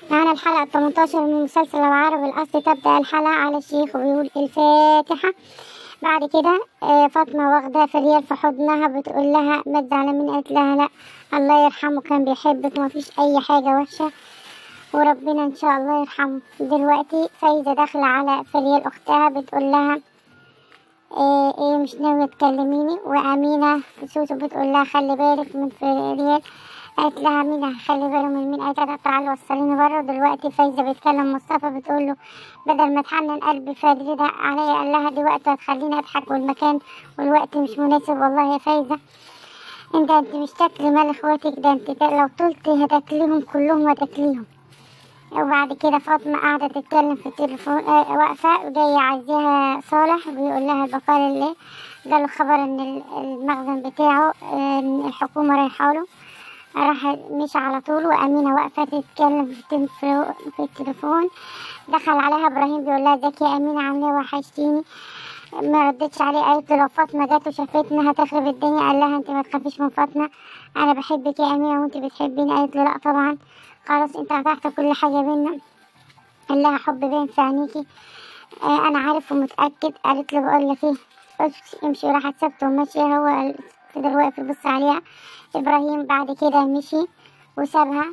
معانا الحلقة 18 من مسلسل العرب الأصلي تبدأ الحلقة على الشيخ وبيقول الفاتحة بعد كده آه، فاطمة واخدة فريال في حضنها بتقول لها ما تزعلي مني قالت لها لا الله يرحمه كان بيحبك ومفيش أي حاجة وحشة وربنا إن شاء الله يرحمه دلوقتي فايزة داخلة على فريال أختها بتقول لها إيه, إيه مش ناوية تكلميني وأمينة سوسو بتقول لها خلي بالك من فريال قالت لها مين هيخلي باله من مين قالت لها تعالي وصليني بره دلوقتي فايزة بتكلم مصطفى بتقول له بدل ما تحنن قلبي فادري ده عليا قال لها دي وقت هتخليني أضحك والمكان والوقت مش مناسب والله يا فايزة انت انت مش تاكلي مال اخواتك ده انت تا- لو طلتي هتاكليهم كلهم هتاكليهم وبعد كده فاطمة قاعدة تتكلم في التليفون آه واقفة وجاية عايزاها صالح بيقول لها البقال اللي جاله خبر ان ال- المخزن بتاعه آه، إن الحكومة رايحة له راح مشي على طول وأمينة واقفة تتكلم في التليفو- في التليفون دخل عليها إبراهيم بيقول لها ازيك يا أمينة عاملة إيه وحشتيني ما ردتش عليه قالت له لو فاطمة جت وشافتنا هتخرب الدنيا قال لها انت ما تخافيش من فاطمة انا بحبك يا امينة وانت بتحبيني قالت له لا طبعا خلاص انت قطعت كل حاجة بينا قال لها حب باين في عينيكي آه انا عارف ومتأكد قالت له بقول لك ايه امشي- امشي راحت سابته وماشية هو قال- فضل واقف يبص عليها ابراهيم بعد كده مشي وسابها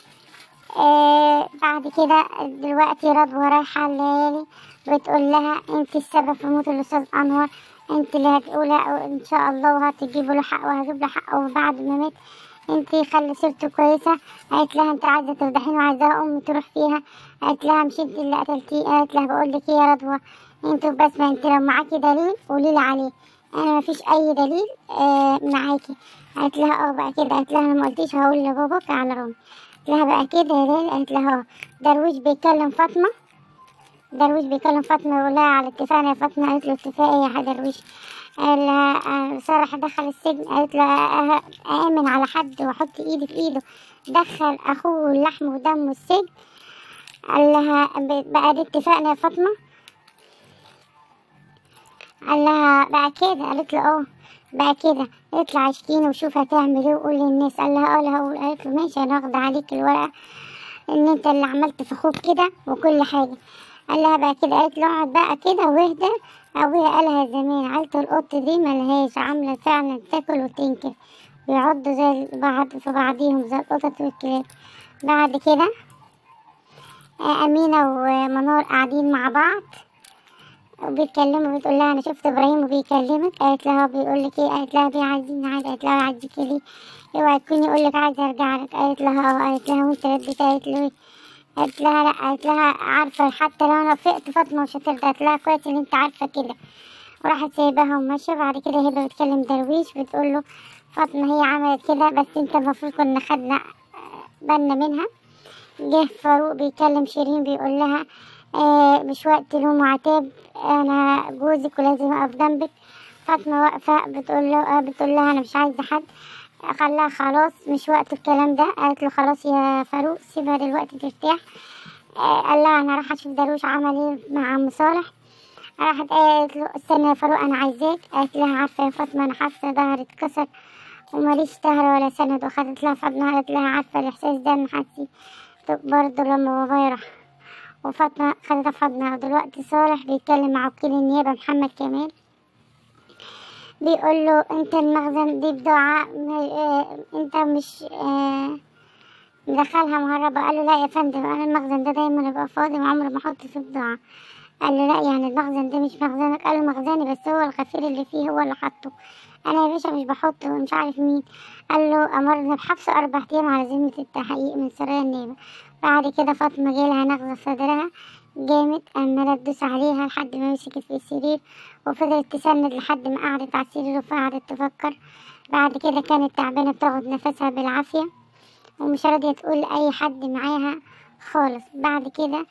آه بعد كده دلوقتي رضوى رايحة الليالي بتقول لها انت السبب في موت الاستاذ انور انت اللي هتقولها ان شاء الله وهتجيبوا له حق وهجيب له حقه وبعد ما مات انت خلي سيرته كويسة قالت لها انت عايزة تفضحيني وعايزاها امي تروح فيها قالت لها مش انت اللي قتلتيه قالت لها بقول لك ايه يا رضوى انت بس ما انت لو معاكي دليل قولي لي عليه انا ما فيش اي دليل آه معاكي قالت لها اه بقى كده قالت لها انا ما قلتيش هقول لباباك على رامي قالت لها بقى كده يا ليل قالت لها اه درويش بيكلم فاطمة درويش بيكلم فاطمة يقول لها على اتفاقنا يا فاطمة قالت له اتفاق ايه يا درويش قال لها آه، صالح دخل السجن قالت له آه، آمن على حد وأحط إيدي في إيده دخل أخوه اللحم ودمه السجن قال لها ب- بقى دي اتفاقنا يا فاطمة قال لها بقى كده قالت له اه بقى كده اطلع اشكيني وشوف هتعمل ايه وقول للناس قال لها اه لا هقول قالت له ماشي انا واخدة عليك الورقة ان انت اللي عملت في اخوك كده وكل حاجة قال لها بقى كده قالت له اقعد بقى كده واهدى ابويا قالها زمان عيلة القط دي ملهاش عاملة فعلا تاكل وتنكر بيعضوا زي بعض في بعضيهم زي القطط والكلاب بعد كده آه، أمينة ومنار قاعدين مع بعض وبيتكلموا بتقول لها انا شفت ابراهيم وبيكلمك قالت لها بيقول لك ايه قالت لها بيعزيني عادي قالت لها يعزيك ليه اوعي تكوني يقول لك عايزه ارجع لك قالت لها اه قالت لها وانت رديت قالت له ايه قالت لها لا قالت لها عارفه حتى لو انا وافقت فاطمه مش هترضى قالت لها كويس ان انت عارفه كده وراحت سايباها وماشيه بعد كده هبه بتكلم درويش بتقول له فاطمه هي عملت كده بس انت المفروض كنا خدنا آه، بالنا منها جه فاروق بيكلم شيرين بيقول لها آه مش وقت لوم وعتاب انا جوزك ولازم اقف جنبك فاطمه واقفه بتقول له آه بتقول لها انا مش عايزه حد خلاها خلاص مش وقت الكلام ده قالت له خلاص يا فاروق سيبها دلوقتي ترتاح آه قال لها انا راح اشوف درويش عمل ايه مع عم صالح راحت قالت له استنى يا فاروق انا عايزاك قالت لها عارفه يا فاطمه انا حاسه ظهري اتكسر وماليش ظهر ولا سند وخدت لها فاطمه قالت لها عارفه الاحساس ده انا حاسه برضه لما بابايا راح وفاطمة خدتها في حضنها ودلوقتي صالح بيتكلم مع وكيل النيابة محمد كمال بيقول له انت المخزن دي بضاعة م- اه انت مش اه مدخلها مهربة قال له لا يا فندم انا المخزن ده دايما يبقى فاضي وعمري ما احط فيه بضاعة قال له لا يعني المخزن ده مش مخزنك قال له مخزني بس هو الغفير اللي فيه هو اللي حطه انا يا باشا مش بحطه مش عارف مين قال له امرنا بحبس اربع ايام على ذمة التحقيق من سرايا النيابة بعد كده فاطمة جالها نغزة في صدرها جامد عمالة تدوس عليها لحد ما مسكت في السرير وفضلت تسند لحد ما قعدت على السرير وقعدت تفكر بعد كده كانت تعبانة بتاخد نفسها بالعافية ومش راضية تقول لأي حد معاها خالص بعد كده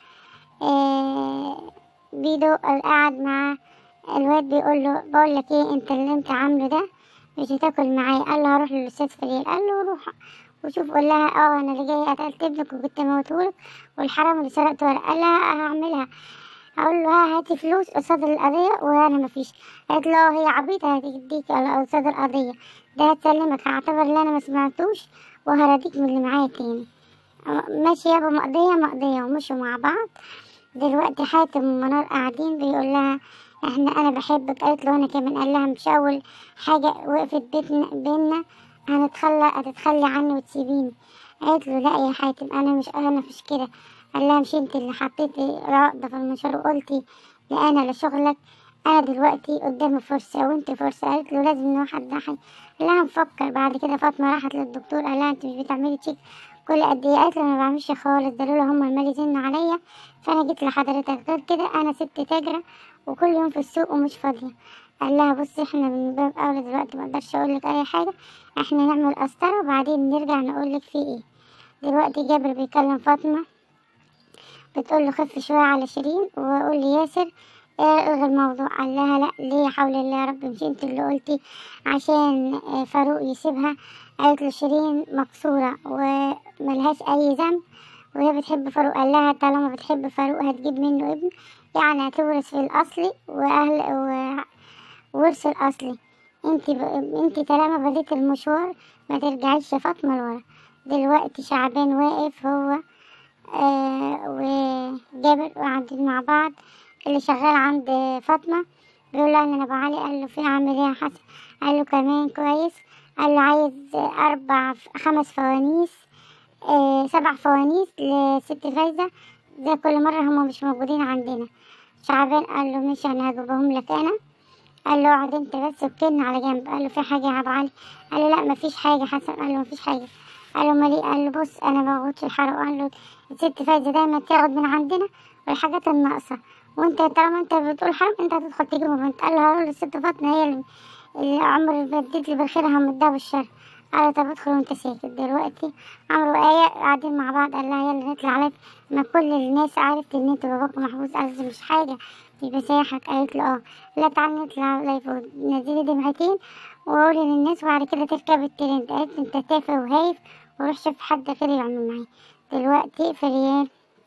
آه بيدو قاعد مع الواد بيقول له بقول لك ايه انت اللي انت عامله ده مش هتاكل معايا قال له هروح للاستاذ فريد قال له روح وشوف قول لها اه انا اللي جاي قتلت ابنك وكنت موتهولك والحرام اللي سرقته ورق قال لها هعملها هقول له ها هاتي فلوس قصاد القضية وانا مفيش قالت له اه هي عبيطة هتديك على قصاد القضية ده هتسلمك هعتبر اللي انا ما سمعتوش وهرديك من اللي معايا تاني ماشي يابا مقضية مقضية ومشوا مع بعض دلوقتي حاتم ومنار قاعدين بيقول لها احنا انا بحبك قالت له انا كمان قال لها مش اول حاجة وقفت بيتنا بينا هنتخلى هتتخلي عني وتسيبيني قالت له لا يا حاتم انا مش انا مش كده قال لها مش انت اللي حطيتي رائدة في المشوار وقلتي لا انا لشغلك انا دلوقتي قدامي فرصة وانت فرصة قالت له لازم نوحد ضحي قال لها نفكر بعد كده فاطمة راحت للدكتور قال لها انت مش بتعملي تشيك كل قد ايه قالت له انا ما بعملش خالص ده لولا هما المال يزن عليا فانا جيت لحضرتك غير كده انا ست تاجرة وكل يوم في السوق ومش فاضية قال لها بصي احنا من باب اولى دلوقتي ما اقدرش اقول لك اي حاجة احنا نعمل قسطرة وبعدين نرجع نقول لك في ايه دلوقتي جابر بيكلم فاطمة بتقول له خف شوية على شيرين وقول لي ياسر الغي الموضوع قال لها لا ليه حول الله يا رب مش انت اللي قلتي عشان آه، فاروق يسيبها قالت له شيرين مكسورة وملهاش اي ذنب وهي بتحب فاروق قال لها طالما بتحب فاروق هتجيب منه ابن يعني هتورث في الاصلي واهل و... ورث الاصلي انت ب... انت طالما بديت المشوار ما ترجعيش يا فاطمه لورا دلوقتي شعبان واقف هو آه وجابر قاعدين مع بعض اللي شغال عند فاطمه بيقول لها ان انا ابو علي قال له في عامل ايه يا حسن قال له كمان كويس قال له عايز اربع خمس فوانيس آه سبع فوانيس لست فايزه ده كل مره هما مش موجودين عندنا شعبان قال له مش انا هجيبهم لك انا قال له اقعد انت بس وكلنا على جنب قال له في حاجه يا ابو علي قال له لا مفيش حاجه حسن قال له مفيش حاجه قال له مالي قال له بص انا ما باخدش الحرق قال له الست فايزه دايما تاخد من عندنا والحاجات الناقصه وانت طالما انت بتقول حرام انت هتدخل تجيب بنت قال له هقول للست فاطمه هي اللي اللي عمرو بديت لي بالخير همدها بالشر قال له طب ادخل وانت ساكت دلوقتي عمرو وآية قاعدين مع بعض قال لها يلا نطلع لايف ما كل الناس عرفت ان انت باباك محبوس قالت له مش حاجة مش بسايحك قالت له اه لا تعالى نطلع لايف ونزلي دمعتين وقولي للناس وبعد كده تركب الترند قالت له انت تافه وهايف وروح شوف حد غير يعمل معايا دلوقتي فريال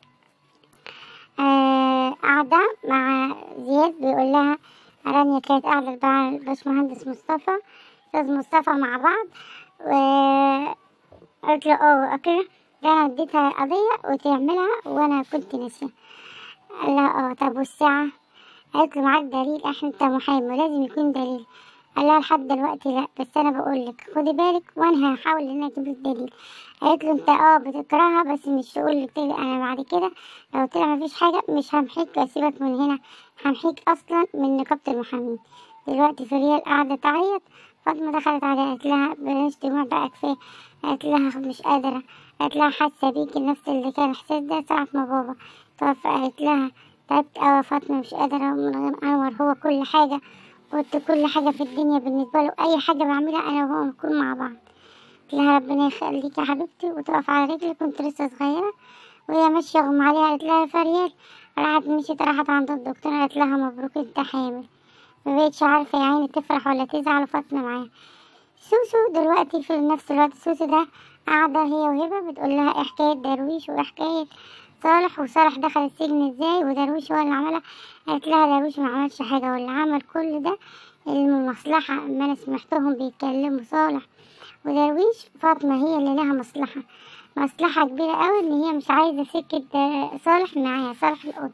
آه قاعدة مع زياد بيقول لها رانيا كانت قاعدة مع الباشمهندس مصطفى أستاذ مصطفى مع بعض و قلت له اه أكره ده أنا اديتها قضية وتعملها وأنا كنت ناسيها قال لها اه طب والساعة قالت له معاك دليل احنا انت محامي ولازم يكون دليل قال لها لحد دلوقتي لا بس انا بقول لك خدي بالك وانا هحاول ان انا اجيب لك دليل قالت له انت اه بتكرهها بس مش تقول لك كده انا بعد كده لو طلع مفيش حاجه مش همحيك واسيبك من هنا همحيك اصلا من نقابه المحامين دلوقتي فريال قاعده تعيط فاطمه دخلت عليها قالت لها بلاش دموع بقى كفايه قالت لها مش قادره قالت لها حاسه بيكي نفس اللي كان احساس ده ساعه ما بابا توفى قالت لها تعبت أوي يا فاطمة مش قادرة من غير أنور هو كل حاجة قلت كل حاجة في الدنيا بالنسبة له أي حاجة بعملها أنا وهو نكون مع بعض قلت لها ربنا يخليك يا حبيبتي وتقف على رجلي كنت لسه صغيرة وهي ماشية أغمى عليها قالت لها يا فريال راحت مشيت راحت عند الدكتور قالت لها مبروك انت حامل مبقتش عارفة يا عيني تفرح ولا تزعل وفاطمة معاها سوسو دلوقتي في نفس الوقت سوسو ده قاعدة هي وهبة بتقول لها ايه حكاية درويش وايه حكاية صالح وصالح دخل السجن ازاي ودرويش هو اللي عملها قالت لها درويش ما عملش حاجة واللي عمل كل ده المصلحة اما انا سمعتهم بيتكلموا صالح ودرويش فاطمة هي اللي لها مصلحة مصلحة كبيرة قوي ان هي مش عايزة سكة صالح معاها صالح القط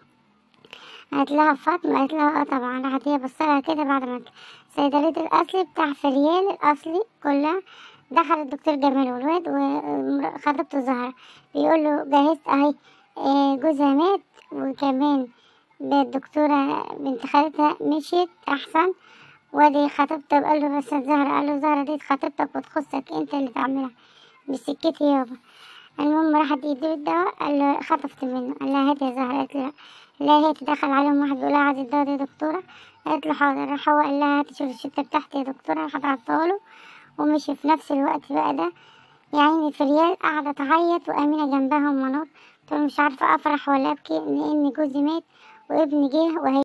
قالت لها فاطمة قالت لها اه طبعا راحت هي بصلها كده بعد ما صيدلية الأصلي بتاع فريال الأصلي كلها دخل الدكتور جمال والواد وخطيبته زهرة بيقول له جهزت اهي آه، جوزها مات وكمان الدكتورة بنت خالتها مشيت أحسن وادي خطيبته قال له بس زهرة قال له زهرة دي خطيبتك وتخصك انت اللي تعملها مش سكتي يابا المهم راحت يديله الدواء قال له خطفت منه قال لها هاتي يا زهرة قالت له لا هي تدخل عليهم واحد بيقول لها عايز الدواء ده يا دكتورة قالت له حاضر راح هو قال لها هاتي شوفي الشتة بتاعتي يا دكتورة راحت عطاله ومشي في نفس الوقت بقى ده يا عيني فريال قاعدة تعيط وأمينة جنبها ومنور تقول مش عارفة أفرح ولا أبكي لأن جوزي مات وابني جه وهي